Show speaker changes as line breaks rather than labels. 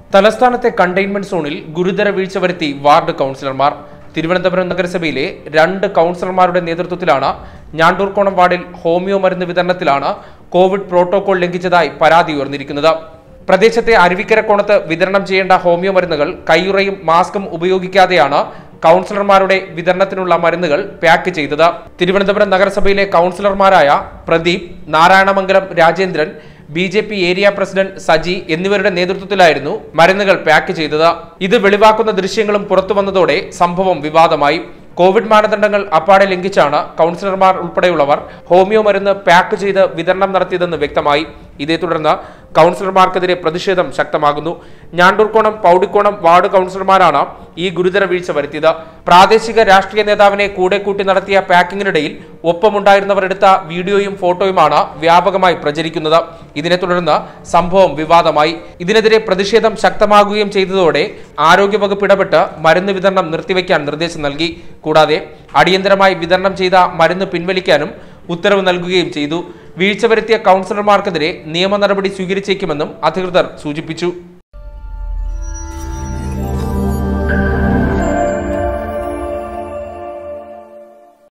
തലസ്ഥാനത്തെ കണ്ടെയ്ൻമെന്റ് സോണിൽ ഗുരുതര വീഴ്ച വരുത്തി വാർഡ് കൗൺസിലർമാർ തിരുവനന്തപുരം നഗരസഭയിലെ രണ്ട് കൗൺസിലർമാരുടെ നേതൃത്വത്തിലാണ് ഞാണ്ടൂർക്കോണം വാർഡിൽ ഹോമിയോ മരുന്ന് വിതരണത്തിലാണ് കോവിഡ് പ്രോട്ടോകോൾ ലംഘിച്ചതായി പരാതി ഉയർന്നിരിക്കുന്നത് പ്രദേശത്തെ അരുവിക്കരക്കോണത്ത് വിതരണം ചെയ്യേണ്ട ഹോമിയോ മരുന്നുകൾ കൈയുറയും മാസ്കും ഉപയോഗിക്കാതെയാണ് കൗൺസിലർമാരുടെ വിതരണത്തിനുള്ള മരുന്നുകൾ പാക്ക് ചെയ്തത് തിരുവനന്തപുരം നഗരസഭയിലെ കൗൺസിലർമാരായ Pradeep Narayanamangalam Rajendran B J P area president Saji എന്നിവരുടെ നേതൃത്വത്തിലായിരുന്നു മരുന്നുകൾ പാക്ക് ചെയ്തത് ഇത് വെളിവാക്കുന്ന ദൃശ്യങ്ങളും പുറത്തു വന്നതോടെ സംഭവം വിവാദമായി കോവിഡ് മാനദണ്ഡങ്ങൾ അപ്പാടെ ലംഘിച്ചാണ് കൗൺസിലർമാർ ഉൾപ്പെടെയുള്ളവർ ഹോമിയോ മരുന്ന് പാക്ക് ചെയ്ത് വിതരണം നടത്തിയതെന്ന് വ്യക്തമായി ഇതേ തുടർന്ന് കൗൺസിലർമാർക്കെതിരെ പ്രതിഷേധം ശക്തമാകുന്നു ഞാണ്ടൂർക്കോണം പൗടിക്കോണം വാർഡ് കൗൺസിലർമാരാണ് ഈ ഗുരുതര വീഴ്ച വരുത്തിയത് പ്രാദേശിക രാഷ്ട്രീയ നേതാവിനെ കൂടെ കൂട്ടി നടത്തിയ പാക്കിങ്ങിനിടയിൽ ഒപ്പമുണ്ടായിരുന്നവർ എടുത്ത വീഡിയോയും ഫോട്ടോയുമാണ് വ്യാപകമായി പ്രചരിക്കുന്നത് ഇതിനെ തുടർന്ന് സംഭവം വിവാദമായി ഇതിനെതിരെ പ്രതിഷേധം ശക്തമാകുകയും ചെയ്തതോടെ ആരോഗ്യവകുപ്പ് ഇടപെട്ട് മരുന്ന് വിതരണം നിർത്തിവെക്കാൻ നിർദ്ദേശം നൽകി കൂടാതെ അടിയന്തരമായി വിതരണം ചെയ്ത മരുന്ന് പിൻവലിക്കാനും ഉത്തരവ് നൽകുകയും ചെയ്തു വീഴ്ച വരുത്തിയ കൗൺസിലർമാർക്കെതിരെ നിയമ നടപടി സ്വീകരിച്ചേക്കുമെന്നും അധികൃതർ സൂചിപ്പിച്ചു